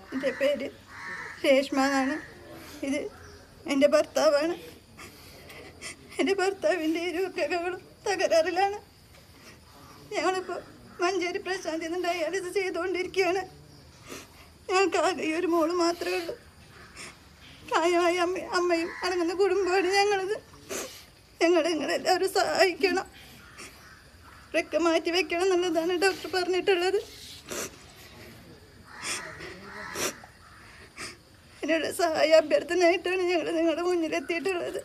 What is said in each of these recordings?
എൻ്റെ പേര് രേഷ്മ എന്നാണ് ഇത് എൻ്റെ ഭർത്താവാണ് എൻ്റെ ഭർത്താവിൻ്റെ ഇരുക്കകളും തകരാറിലാണ് ഞങ്ങളിപ്പോൾ മഞ്ചേരി പ്രശാന്തി നിന്ന് ഡയാലിസിസ് ചെയ്തുകൊണ്ടിരിക്കുകയാണ് ഞങ്ങൾക്ക് ആകെ ഈ ഒരു മോള് മാത്രമേ ഉള്ളൂ പ്രായമായ അമ്മ അമ്മയും അടങ്ങുന്ന കുടുംബമാണ് ഞങ്ങളത് ഞങ്ങൾ നിങ്ങളെല്ലാവരും സഹായിക്കണം വൃക്ക മാറ്റി വെക്കണം എന്നുള്ളതാണ് ഡോക്ടർ പറഞ്ഞിട്ടുള്ളത് അതിനുള്ള സഹായ അഭ്യർത്ഥനയായിട്ടാണ് ഞങ്ങൾ നിങ്ങളുടെ മുന്നിലെത്തിയിട്ടുള്ളത്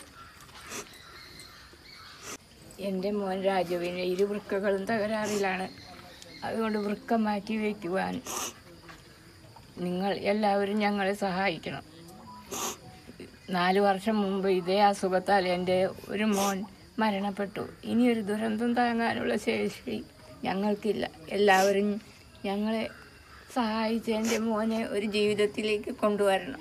എൻ്റെ മോൻ രാജുവിന് ഇരു വൃക്കകളും തകരാറിലാണ് അതുകൊണ്ട് വൃക്ക മാറ്റി വയ്ക്കുവാൻ നിങ്ങൾ എല്ലാവരും ഞങ്ങളെ സഹായിക്കണം നാല് വർഷം മുമ്പ് ഇതേ അസുഖത്താൽ എൻ്റെ ഒരു മോൻ മരണപ്പെട്ടു ഇനിയൊരു ദുരന്തം താങ്ങാനുള്ള ശേഷി ഞങ്ങൾക്കില്ല എല്ലാവരും ഞങ്ങളെ സഹായിച്ച് എൻ്റെ മോനെ ഒരു ജീവിതത്തിലേക്ക് കൊണ്ടുവരണം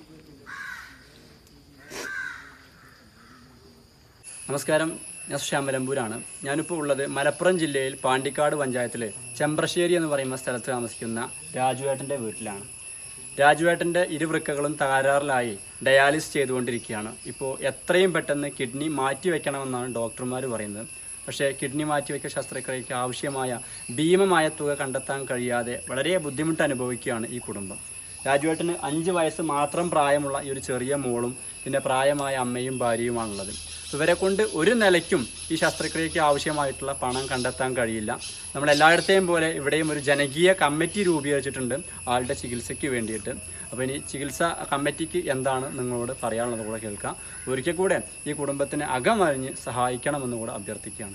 നമസ്കാരം ഞാൻ ശ്യാമലമ്പൂരാണ് ഞാനിപ്പോൾ ഉള്ളത് മലപ്പുറം ജില്ലയിൽ പാണ്ടിക്കാട് പഞ്ചായത്തിൽ ചെമ്പ്രശ്ശേരി എന്ന് പറയുന്ന സ്ഥലത്ത് താമസിക്കുന്ന രാജുവേട്ടൻ്റെ വീട്ടിലാണ് രാജുവേട്ടൻ്റെ ഇരുവൃക്കകളും തകരാറിലായി ഡയാലിസ് ചെയ്തുകൊണ്ടിരിക്കുകയാണ് ഇപ്പോൾ എത്രയും പെട്ടെന്ന് കിഡ്നി മാറ്റി വയ്ക്കണമെന്നാണ് ഡോക്ടർമാർ പറയുന്നത് പക്ഷേ കിഡ്നി മാറ്റിവെക്കൽ ശസ്ത്രക്രിയയ്ക്ക് ആവശ്യമായ ഭീമമായ തുക കണ്ടെത്താൻ കഴിയാതെ വളരെ ബുദ്ധിമുട്ട് അനുഭവിക്കുകയാണ് ഈ കുടുംബം രാജുവേട്ടന് അഞ്ച് വയസ്സ് മാത്രം പ്രായമുള്ള ഈ ഒരു ചെറിയ മോളും പിന്നെ പ്രായമായ അമ്മയും ഭാര്യയുമാണുള്ളത് ഇവരെ കൊണ്ട് ഒരു നിലയ്ക്കും ഈ ശസ്ത്രക്രിയയ്ക്ക് ആവശ്യമായിട്ടുള്ള പണം കണ്ടെത്താൻ കഴിയില്ല നമ്മൾ എല്ലായിടത്തെയും പോലെ ഇവിടെയും ഒരു ജനകീയ കമ്മിറ്റി രൂപീകരിച്ചിട്ടുണ്ട് ആളുടെ ചികിത്സയ്ക്ക് വേണ്ടിയിട്ട് അപ്പോൾ ഇനി ചികിത്സ കമ്മിറ്റിക്ക് എന്താണ് നിങ്ങളോട് പറയാനുള്ളത് കൂടെ കേൾക്കാം ഒരിക്കൽ കൂടെ ഈ കുടുംബത്തിന് അകമറിഞ്ഞ് സഹായിക്കണമെന്ന് കൂടെ അഭ്യർത്ഥിക്കുകയാണ്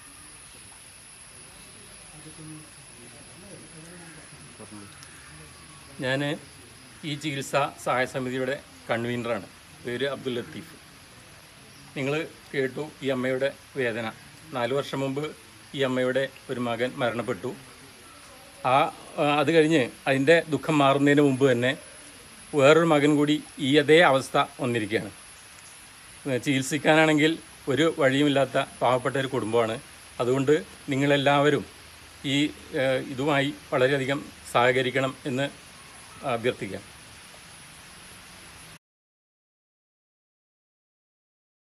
ഞാൻ ഈ ചികിത്സാ സഹായ സമിതിയുടെ കൺവീനറാണ് പേര് അബ്ദുൽ ലത്തീഫ് നിങ്ങൾ കേട്ടു ഈ അമ്മയുടെ വേദന നാല് വർഷം മുമ്പ് ഈ അമ്മയുടെ ഒരു മകൻ മരണപ്പെട്ടു ആ ആ, അത് കഴിഞ്ഞ് അതിൻ്റെ ദുഃഖം മാറുന്നതിന് മുമ്പ് തന്നെ വേറൊരു മകൻ കൂടി ഈ അതേ അവസ്ഥ വന്നിരിക്കുകയാണ് ഏ, ചികിത്സിക്കാനാണെങ്കിൽ ഒരു വഴിയുമില്ലാത്ത പാവപ്പെട്ട ഒരു കുടുംബമാണ് അതുകൊണ്ട് നിങ്ങളെല്ലാവരും ഈ ഏ, ഇതുമായി വളരെയധികം സഹകരിക്കണം എന്ന് അഭ്യർത്ഥിക്കാം